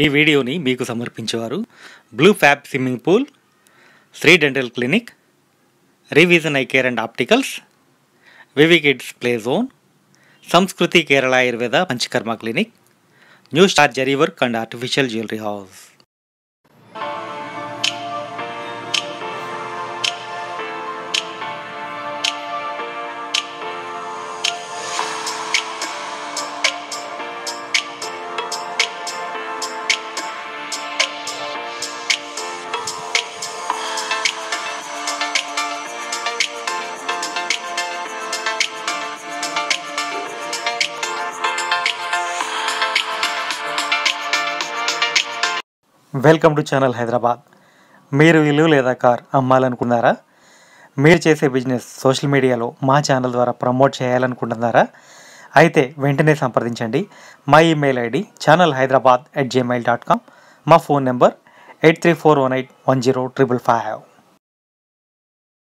ఈ వీడియోని మీకు సమర్పించేవారు blue fab swimming pool Sri dental clinic revision eye care and opticals V V kids play zone Sanskriti Kerala Ayurveda Panchakarma clinic new star zari work and artificial jewellery house welcome to channel Hyderabad మీరు ఇల్లు లేదా car అమ్మాలనుకున్నారా మీరు చేసే బిజినెస్ సోషల్ మీడియాలో మా ఛానల్ ద్వారా ప్రమోట్ చేయాలనుకుంటున్నారా అయితే వెంటనే సంప్రదించండి మా email ID channel Hyderabad at Gmail dot com మా phone number eight three four one eight one zero triple five